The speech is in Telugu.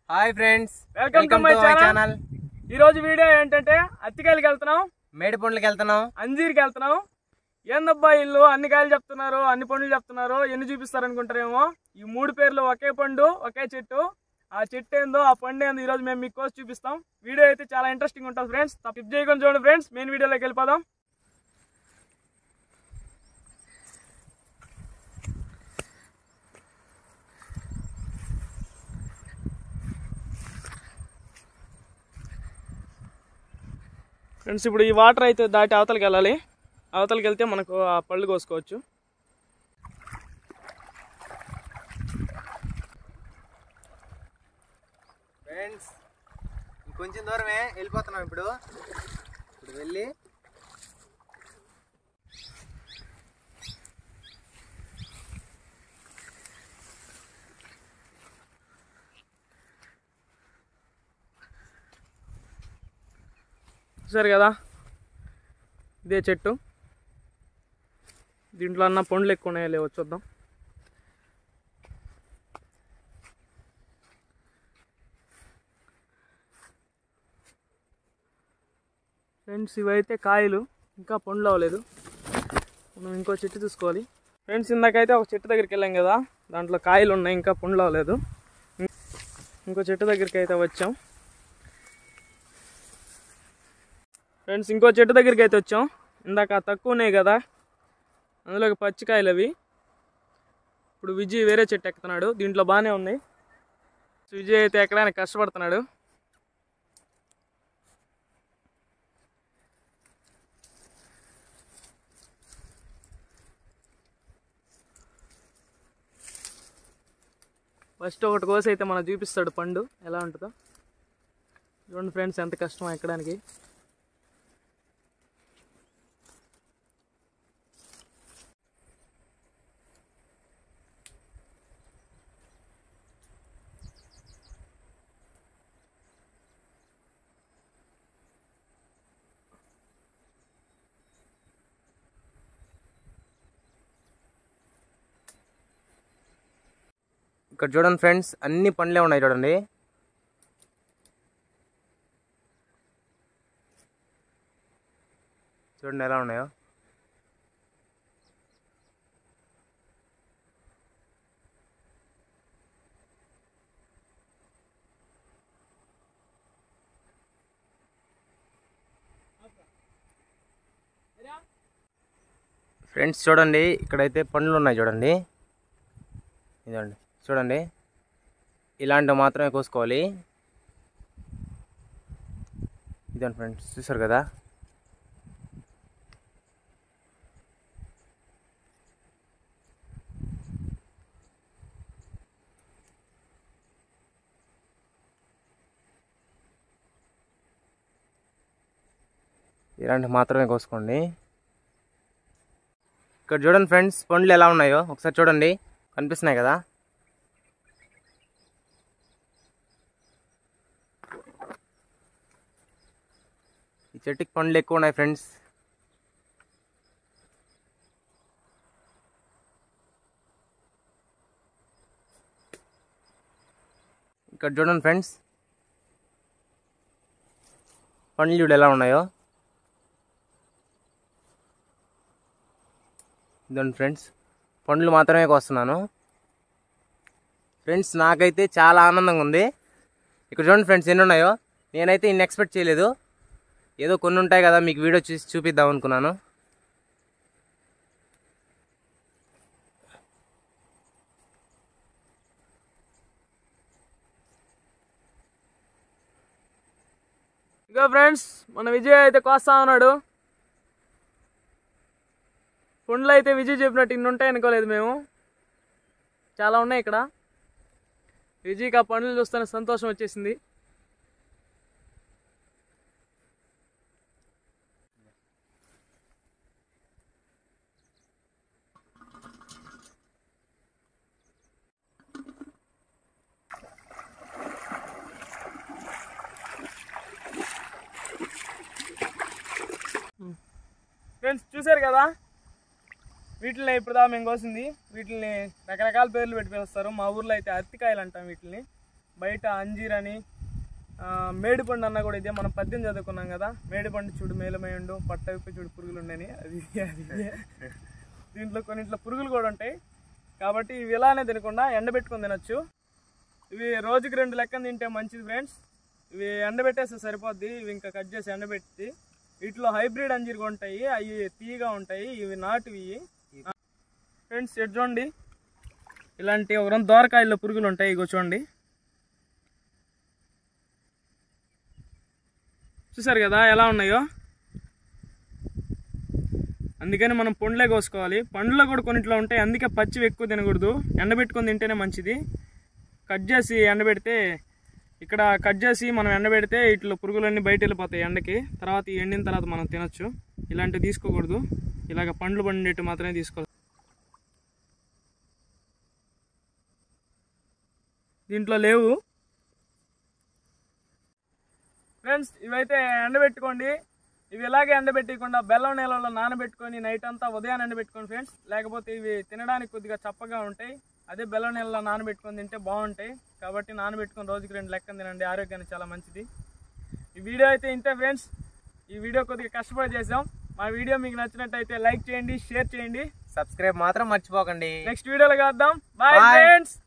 Hi friends welcome to my channel ఈ రోజు వీడియో ఏంటంటే అత్తికాయలకి వెళ్తున్నాం మేడి పండ్లకి వెళ్తున్నాం అంజీర్కి వెళ్తున్నాం ఏందబ్బా ఇల్లు అన్ని కాయలు చెప్తున్నారు అన్ని పండ్లు చెప్తున్నారు ఎన్ని చూపిస్తారు అనుకుంటారేమో ఈ మూడు పేర్లు ఒకే పండు ఒకే చెట్టు ఆ చెట్టు ఏందో ఆ పండు ఏందో ఈ రోజు మేము మీకు కోసి చూపిస్తాం వీడియో అయితే చాలా ఇంట్రెస్టింగ్ ఉంటుంది ఫ్రెండ్స్ స్కిప్ చేయకుండా చూడండి ఫ్రెండ్స్ మెయిన్ వీడియోలోకి వెళ్ళిపోదాం ఫ్రెండ్స్ ఇప్పుడు ఈ వాటర్ అయితే దాటి అవతలకి వెళ్ళాలి అవతలకి వెళ్తే మనకు ఆ పళ్ళు కోసుకోవచ్చు ఫ్రెండ్స్ ఇంకొంచెం దూరమే వెళ్ళిపోతున్నాం ఇప్పుడు ఇప్పుడు వెళ్ళి చూసారు కదా ఇదే చెట్టు దీంట్లో అన్న పండ్లు ఎక్కువ ఉన్నాయో లేవో చూద్దాం ఫ్రెండ్స్ ఇవైతే కాయలు ఇంకా పండ్లు అవ్వలేదు మనం ఇంకో చెట్టు చూసుకోవాలి ఫ్రెండ్స్ ఇందాకైతే ఒక చెట్టు దగ్గరికి వెళ్ళాం కదా దాంట్లో కాయలు ఉన్నాయి ఇంకా పండ్లు అవ్వలేదు ఇంకో చెట్టు దగ్గరికి అయితే వచ్చాం ఫ్రెండ్స్ ఇంకో చెట్టు దగ్గరికి అయితే వచ్చాం ఇందాక తక్కువ ఉన్నాయి కదా అందులోకి పచ్చికాయలు అవి ఇప్పుడు విజయ్ వేరే చెట్టు ఎక్కుతున్నాడు దీంట్లో బాగానే ఉన్నాయి విజయ్ అయితే ఎక్కడానికి కష్టపడుతున్నాడు ఫస్ట్ ఒకటి కోసి అయితే మనం చూపిస్తాడు పండు ఎలా ఉంటుందో చూడండి ఫ్రెండ్స్ ఎంత కష్టం ఎక్కడానికి ఇక్కడ చూడండి ఫ్రెండ్స్ అన్ని పండ్లే ఉన్నాయి చూడండి చూడండి ఎలా ఉన్నాయో ఫ్రెండ్స్ చూడండి ఇక్కడైతే పండ్లు ఉన్నాయి చూడండి ఇదండి చూడండి ఇలాంటివి మాత్రమే కోసుకోవాలి ఇదండి ఫ్రెండ్స్ చూసారు కదా ఇలాంటివి మాత్రమే కోసుకోండి ఇక్కడ చూడండి ఫ్రెండ్స్ పండ్లు ఎలా ఉన్నాయో ఒకసారి చూడండి కనిపిస్తున్నాయి కదా ఈ చెట్టుకి పండ్లు ఎక్కువ ఉన్నాయి ఫ్రెండ్స్ ఇక్కడ చూడండి ఫ్రెండ్స్ పండ్లు చూడు ఎలా ఉన్నాయో ఇదండి ఫ్రెండ్స్ పండ్లు మాత్రమే కోస్తున్నాను ఫ్రెండ్స్ నాకైతే చాలా ఆనందంగా ఉంది ఇక్కడ చూడండి ఫ్రెండ్స్ ఎన్ని ఉన్నాయో నేనైతే ఇన్ని ఎక్స్పెక్ట్ చేయలేదు ఏదో కొన్ని ఉంటాయి కదా మీకు వీడియో చూసి చూపిద్దాం అనుకున్నాను ఇంకా ఫ్రెండ్స్ మన విజయ్ అయితే కోస్తా ఉన్నాడు పండ్లు అయితే విజయ్ చెప్పినట్టు ఇన్ని ఉంటాయి అనుకోలేదు మేము చాలా ఉన్నాయి ఇక్కడ విజయ్కి ఆ పండ్లు చూస్తేనే సంతోషం వచ్చేసింది ఫ్రెండ్స్ చూశారు కదా వీటిని ఇప్పుడు మేము కోసింది వీటిని రకరకాల పేర్లు పెట్టి పిలుస్తారు మా ఊర్లో అయితే అరటికాయలు అంటాం వీటిని బయట అంజీర్ అని ఆ, మేడిపండు అన్న కూడా ఇదే మనం పద్యం చదువుకున్నాం కదా మేడిపండు చూడు మేలమేయండు పట్ట విప్పి చూడు పురుగులు ఉండని అది అది ఇదే. దీంట్లో కొన్నింట్లో పురుగులు కూడా ఉంటాయి కాబట్టి ఇవి ఇలానే తినకుండా ఎండబెట్టుకొని తినొచ్చు ఇవి రోజుకి రెండు లెక్కన తింటే మంచిది ఫ్రెండ్స్ ఇవి ఎండబెట్టేస్తే సరిపోద్ది ఇవి ఇంకా కట్ చేసి ఎండబెట్టి వీటిలో హైబ్రిడ్ అంజీర్ కూడా ఉంటాయి అవి తీయగా ఉంటాయి ఇవి నాటువి ఫ్రెండ్స్ ఎటు చూడండి ఇలాంటి ఒక రెండు దోరకాయల్లో పురుగులు ఉంటాయి ఇగో చూడండి చూసారు కదా ఎలా ఉన్నాయో అందుకని మనం పండ్లే కోసుకోవాలి పండ్లో కూడా కొన్నిట్లో ఉంటాయి అందుకే పచ్చివి ఎక్కువ తినకూడదు ఎండబెట్టుకొని తింటేనే మంచిది కట్ చేసి ఎండబెడితే ఇక్కడ కట్ చేసి మనం ఎండబెడితే ఇట్లా పురుగులన్నీ బయట వెళ్ళిపోతాయి ఎండకి తర్వాత ఈ ఎండిన తర్వాత మనం తినొచ్చు ఇలాంటివి తీసుకోకూడదు ఇలాగ పండ్లు పండేట్టు మాత్రమే తీసుకోవాలి దీంట్లో లేవు ఫ్రెండ్స్ ఇవైతే ఎండబెట్టుకోండి ఇవి ఇలాగే ఎండబెట్టకుండా బెల్లం నీళ్ళలో నానబెట్టుకొని నైట్ అంతా ఉదయాన్నే ఎండబెట్టుకోండి ఫ్రెండ్స్ లేకపోతే ఇవి తినడానికి కొద్దిగా చప్పగా ఉంటాయి అదే బెల్లం నీళ్ళలో నానబెట్టుకొని తింటే బాగుంటాయి కాబట్టి నానబెట్టుకొని రోజుకి రెండు లెక్కన తినండి ఆరోగ్యానికి చాలా మంచిది ఈ వీడియో అయితే ఇంతే ఫ్రెండ్స్ ఈ వీడియో కొద్దిగా కష్టపడి చేసాం మా వీడియో మీకు నచ్చినట్టయితే లైక్ చేయండి షేర్ చేయండి సబ్స్క్రైబ్ మాత్రం మర్చిపోకండి నెక్స్ట్ వీడియోలో కలుద్దాం బాయ్ Bye. ఫ్రెండ్స్